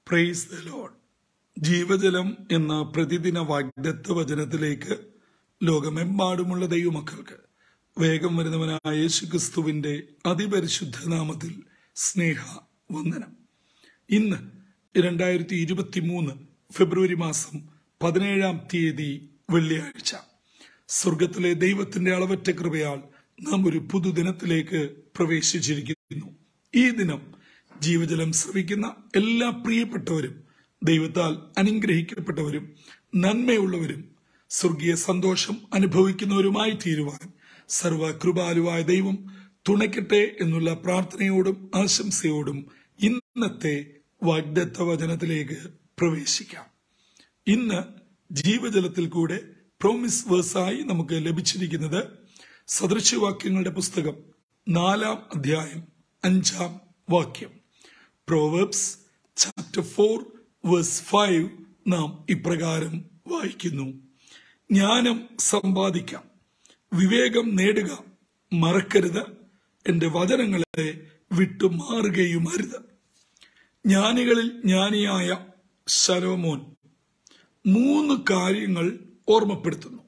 praise the load ജീവജലം എന്ന പ്രതിദിന വാഗ്ദത്ത വചനത്തിലേക്ക് ലോകമെമ്പാടുമുള്ള ദൈവമക്കൾക്ക് വേഗം വരുന്നവനായ യേശുക്രിസ്തുവിന്റെ അതിപരിശുദ്ധ നാമത്തിൽ സ്നേഹ വന്ദനം ഇന്ന് രണ്ടായിരത്തി ഇരുപത്തി മൂന്ന് ഫെബ്രുവരി മാസം പതിനേഴാം തീയതി വെള്ളിയാഴ്ച സ്വർഗത്തിലെ ദൈവത്തിന്റെ അളവറ്റ കൃപയാൽ നാം ഒരു പുതുദിനത്തിലേക്ക് പ്രവേശിച്ചിരിക്കുന്നു ഈ ദിനം ജീവജലം ശ്രവിക്കുന്ന എല്ലാ പ്രിയപ്പെട്ടവരും ദൈവത്താൽ അനുഗ്രഹിക്കപ്പെട്ടവരും നന്മയുള്ളവരും സ്വർഗീയ സന്തോഷം അനുഭവിക്കുന്നവരുമായി തീരുവാൻ സർവകൃപാലുവായ ദൈവം തുണയ്ക്കട്ടെ എന്നുള്ള പ്രാർത്ഥനയോടും ആശംസയോടും ഇന്നത്തെ വാഗ്ദത്ത വചനത്തിലേക്ക് പ്രവേശിക്കാം ഇന്ന് ജീവജലത്തിൽ കൂടെ പ്രോമിസ് വേഴ്സായി നമുക്ക് ലഭിച്ചിരിക്കുന്നത് സദൃശ്യവാക്യങ്ങളുടെ പുസ്തകം നാലാം അധ്യായം അഞ്ചാം വാക്യം Proverbs chapter four verse five നാം ഇപ്രകാരം വായിക്കുന്നു ജ്ഞാനം സമ്പാദിക്കാം വിവേകം നേടുക മറക്കരുത് എന്റെ വചനങ്ങളെ വിട്ടുമാറുകയുമരുത് ജ്ഞാനികളിൽ ജ്ഞാനിയായ ശലോമോൻ മൂന്ന് കാര്യങ്ങൾ ഓർമ്മപ്പെടുത്തുന്നു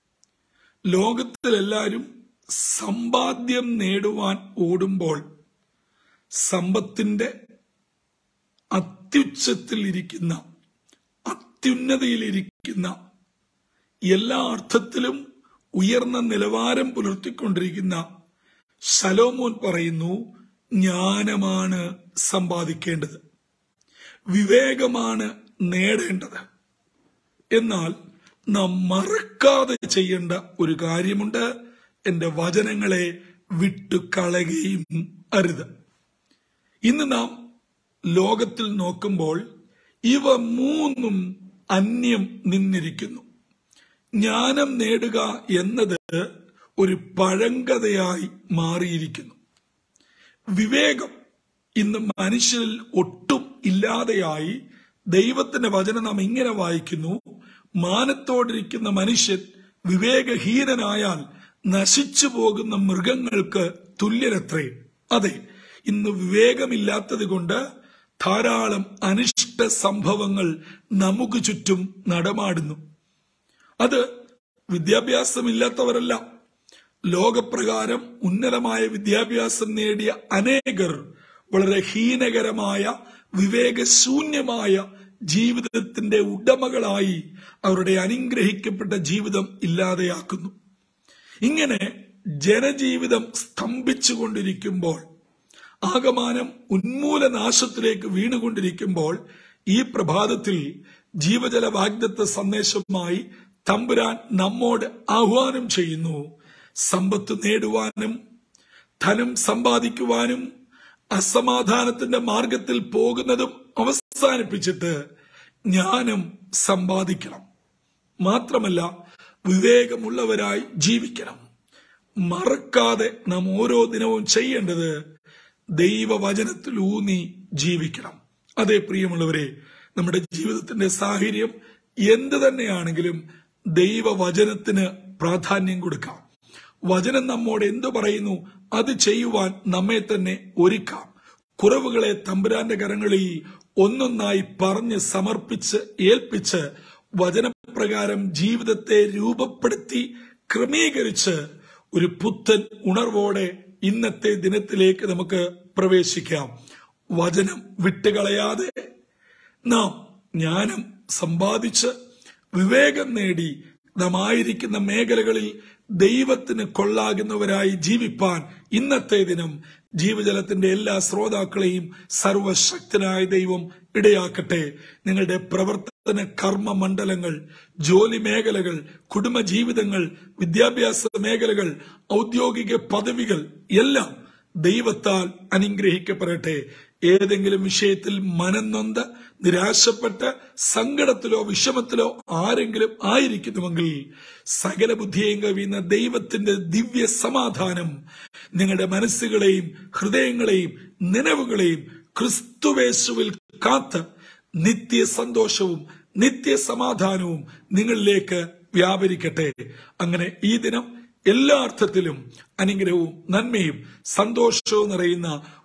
ലോകത്തിലെല്ലാവരും സമ്പാദ്യം നേടുവാൻ ഓടുമ്പോൾ സമ്പത്തിന്റെ അത്യുച്ചത്തിൽ ഇരിക്കുന്ന അത്യുന്നതിയിലിരിക്കുന്ന എല്ലാ അർത്ഥത്തിലും ഉയർന്ന നിലവാരം പുലർത്തിക്കൊണ്ടിരിക്കുന്ന ശലോമോൻ പറയുന്നു ജ്ഞാനമാണ് സമ്പാദിക്കേണ്ടത് വിവേകമാണ് നേടേണ്ടത് എന്നാൽ നാം മറക്കാതെ ചെയ്യേണ്ട ഒരു കാര്യമുണ്ട് എന്റെ വചനങ്ങളെ വിട്ടുകളയുകയും അരുത് ഇന്ന് നാം ലോകത്തിൽ നോക്കുമ്പോൾ ഇവ മൂന്നും അന്യം നിന്നിരിക്കുന്നു ജ്ഞാനം നേടുക എന്നത് ഒരു പഴങ്കഥയായി മാറിയിരിക്കുന്നു വിവേകം ഇന്ന് മനുഷ്യരിൽ ഒട്ടും ഇല്ലാതെയായി ദൈവത്തിന്റെ വചനം നാം ഇങ്ങനെ വായിക്കുന്നു മാനത്തോടിരിക്കുന്ന മനുഷ്യൻ വിവേകഹീനനായാൽ നശിച്ചു പോകുന്ന മൃഗങ്ങൾക്ക് തുല്യനത്രേ അതെ ഇന്ന് വിവേകമില്ലാത്തത് കൊണ്ട് ധാരാളം അനിഷ്ട സംഭവങ്ങൾ നമുക്ക് ചുറ്റും നടമാടുന്നു അത് വിദ്യാഭ്യാസമില്ലാത്തവരല്ല ലോകപ്രകാരം ഉന്നതമായ വിദ്യാഭ്യാസം നേടിയ അനേകർ വളരെ ഹീനകരമായ വിവേകശൂന്യമായ ജീവിതത്തിന്റെ ഉടമകളായി അവരുടെ അനുഗ്രഹിക്കപ്പെട്ട ജീവിതം ഇല്ലാതെയാക്കുന്നു ഇങ്ങനെ ജനജീവിതം സ്തംഭിച്ചുകൊണ്ടിരിക്കുമ്പോൾ ആകമാനം ഉന്മൂലനാശത്തിലേക്ക് വീണുകൊണ്ടിരിക്കുമ്പോൾ ഈ പ്രഭാതത്തിൽ ജീവജല വാഗ്ദത്ത സന്ദേശമായി തമ്പുരാൻ നമ്മോട് ആഹ്വാനം ചെയ്യുന്നു സമ്പത്ത് നേടുവാനും ധനം സമ്പാദിക്കുവാനും അസമാധാനത്തിന്റെ മാർഗത്തിൽ പോകുന്നതും അവസാനിപ്പിച്ചിട്ട് ജ്ഞാനം സമ്പാദിക്കണം മാത്രമല്ല വിവേകമുള്ളവരായി ജീവിക്കണം മറക്കാതെ നാം ഓരോ ദിനവും ചെയ്യേണ്ടത് ദൈവവചനത്തിൽ ഊന്നി ജീവിക്കണം അതേ പ്രിയമുള്ളവരെ നമ്മുടെ ജീവിതത്തിന്റെ സാഹചര്യം എന്ത് തന്നെയാണെങ്കിലും ദൈവവചനത്തിന് പ്രാധാന്യം കൊടുക്കാം വചനം നമ്മോട് എന്തു പറയുന്നു അത് ചെയ്യുവാൻ നമ്മെ തന്നെ ഒരുക്കാം കുറവുകളെ തമ്പുരാന്റെ കരങ്ങളിൽ ഒന്നൊന്നായി പറഞ്ഞ് സമർപ്പിച്ച് ഏൽപ്പിച്ച് വചനപ്രകാരം ജീവിതത്തെ രൂപപ്പെടുത്തി ക്രമീകരിച്ച് ഒരു പുത്തൻ ഉണർവോടെ ഇന്നത്തെ ദിനത്തിലേക്ക് നമുക്ക് പ്രവേശിക്കാം വചനം വിട്ടുകളയാതെ നാം ജ്ഞാനം സമ്പാദിച്ച് വിവേകം നേടി നാം ആയിരിക്കുന്ന മേഖലകളിൽ ദൈവത്തിന് കൊള്ളാകുന്നവരായി ജീവിപ്പാൻ ഇന്നത്തെ ദിനം ജീവജലത്തിന്റെ എല്ലാ ശ്രോതാക്കളെയും സർവശക്തനായ ദൈവം ഇടയാക്കട്ടെ നിങ്ങളുടെ പ്രവർത്തന കർമ്മ മണ്ഡലങ്ങൾ ജോലി മേഖലകൾ കുടുംബജീവിതങ്ങൾ വിദ്യാഭ്യാസ മേഖലകൾ ഔദ്യോഗിക പദവികൾ എല്ലാം ദൈവത്താൽ അനുഗ്രഹിക്കപ്പെടട്ടെ ഏതെങ്കിലും വിഷയത്തിൽ മനംനൊന്ത് നിരാശപ്പെട്ട് സങ്കടത്തിലോ വിഷമത്തിലോ ആരെങ്കിലും ആയിരിക്കുന്നുവെങ്കിൽ സകല ബുദ്ധിയെയും കവിയുന്ന ദൈവത്തിന്റെ ദിവ്യ സമാധാനം നിങ്ങളുടെ മനസ്സുകളെയും ഹൃദയങ്ങളെയും നിലവുകളെയും ക്രിസ്തുവേശുവിൽ കാത്ത് നിത്യ സന്തോഷവും നിത്യ സമാധാനവും നിങ്ങളിലേക്ക് വ്യാപരിക്കട്ടെ അങ്ങനെ ഈ ദിനം എല്ലാ അർത്ഥത്തിലും അനുഗ്രഹവും നന്മയും സന്തോഷവും നിറയുന്ന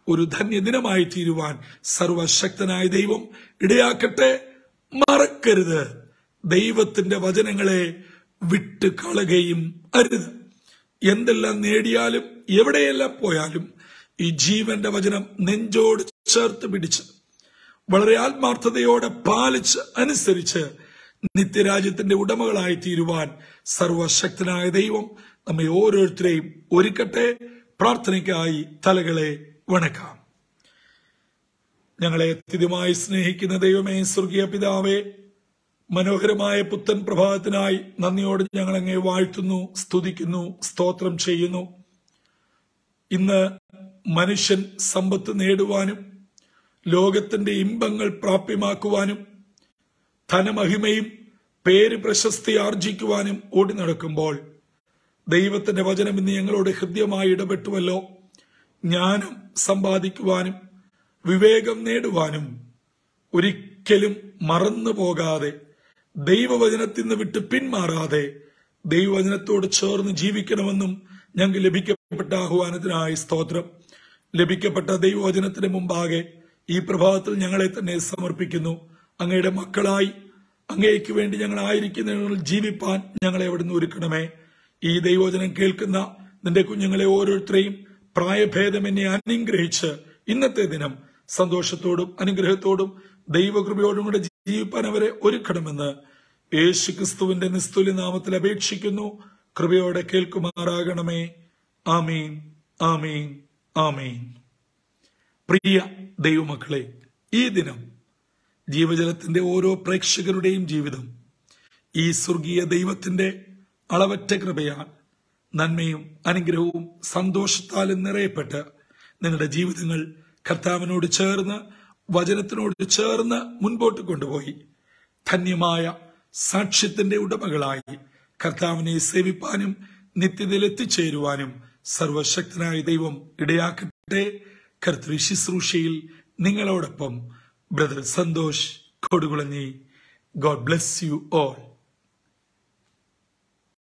ഒരു ധന്യദിനമായി തീരുവാൻ സർവശക്തനായ ദൈവം ഇടയാക്കട്ടെ മറക്കരുത് ദൈവത്തിന്റെ വചനങ്ങളെ വിട്ട് കളയുകയും അരുത് എന്തെല്ലാം നേടിയാലും എവിടെയെല്ലാം പോയാലും ഈ ജീവന്റെ വചനം നെഞ്ചോട് ചേർത്ത് പിടിച്ച് വളരെ ആത്മാർത്ഥതയോടെ പാലിച്ച് അനുസരിച്ച് നിത്യരാജ്യത്തിന്റെ ഉടമകളായി തീരുവാൻ സർവശക്തനായ ദൈവം നമ്മെ ഓരോരുത്തരെയും ഒരുക്കട്ടെ പ്രാർത്ഥനയ്ക്കായി തലകളെ വണക്കാം ഞങ്ങളെ അത്യധികമായി സ്നേഹിക്കുന്ന ദൈവമേ സ്വർഗീയ പിതാവേ മനോഹരമായ പുത്തൻ പ്രഭാതത്തിനായി നന്ദിയോട് ഞങ്ങൾ അങ്ങേ വാഴ്ത്തുന്നു സ്തുതിക്കുന്നു സ്തോത്രം ചെയ്യുന്നു ഇന്ന് മനുഷ്യൻ സമ്പത്ത് നേടുവാനും ലോകത്തിന്റെ ഇമ്പങ്ങൾ പ്രാപ്യമാക്കുവാനും ധനമഹിമയും പേര് പ്രശസ്തി ആർജിക്കുവാനും ഓടി നടക്കുമ്പോൾ ദൈവത്തിന്റെ വചനം ഇന്ന് ഞങ്ങളോട് ഹൃദ്യമായി ഇടപെട്ടുവല്ലോ ജ്ഞാനം സമ്പാദിക്കുവാനും വിവേകം നേടുവാനും ഒരിക്കലും മറന്നു പോകാതെ ദൈവവചനത്തിൽ നിന്ന് വിട്ട് പിന്മാറാതെ ദൈവവചനത്തോട് ചേർന്ന് ജീവിക്കണമെന്നും ഞങ്ങൾക്ക് ലഭിക്കപ്പെട്ട ആഹ്വാനത്തിനായി സ്തോത്രം ലഭിക്കപ്പെട്ട ദൈവവചനത്തിന് മുമ്പാകെ ഈ പ്രഭാതത്തിൽ ഞങ്ങളെ തന്നെ സമർപ്പിക്കുന്നു അങ്ങയുടെ മക്കളായി അങ്ങേക്ക് വേണ്ടി ഞങ്ങൾ ആയിരിക്കുന്നതിനുള്ളിൽ ജീവിപ്പാൻ ഞങ്ങളെ അവിടുന്ന് ഒരുക്കണമേ ഈ ദൈവവചനം കേൾക്കുന്ന നിന്റെ കുഞ്ഞുങ്ങളെ ഓരോരുത്തരെയും പ്രായഭേദമെന്നെ അനുഗ്രഹിച്ച് ഇന്നത്തെ ദിനം സന്തോഷത്തോടും അനുഗ്രഹത്തോടും ദൈവകൃപയോടും കൂടെ ജീവിപ്പാൻ അവരെ ഒരുക്കണമെന്ന് യേശു ക്രിസ്തുവിന്റെ നിസ്തുല്യ നാമത്തിൽ അപേക്ഷിക്കുന്നു കൃപയോടെ കേൾക്കുമാറാകണമേ ആമീൻ ആമീൻ ആമീൻ പ്രിയ ദൈവമക്കളെ ഈ ദിനം ജീവജലത്തിന്റെ ഓരോ പ്രേക്ഷകരുടെയും ജീവിതം ഈ സ്വർഗീയ ദൈവത്തിന്റെ അളവറ്റ കൃപയാൽ നന്മയും അനുഗ്രഹവും സന്തോഷത്താലും നിറയപ്പെട്ട് നിങ്ങളുടെ ജീവിതങ്ങൾ കർത്താവിനോട് ചേർന്ന് വചനത്തിനോട് ചേർന്ന് മുൻപോട്ട് കൊണ്ടുപോയി ധന്യമായ സാക്ഷ്യത്തിന്റെ ഉടമകളായി കർത്താവിനെ സേവിപ്പാനും നിത്യതയിൽ എത്തിച്ചേരുവാനും സർവശക്തനായ ദൈവം ഇടയാക്കട്ടെ കർത്തൃ ശുശ്രൂഷയിൽ നിങ്ങളോടൊപ്പം brother Santhosh Kodukulanji God bless you all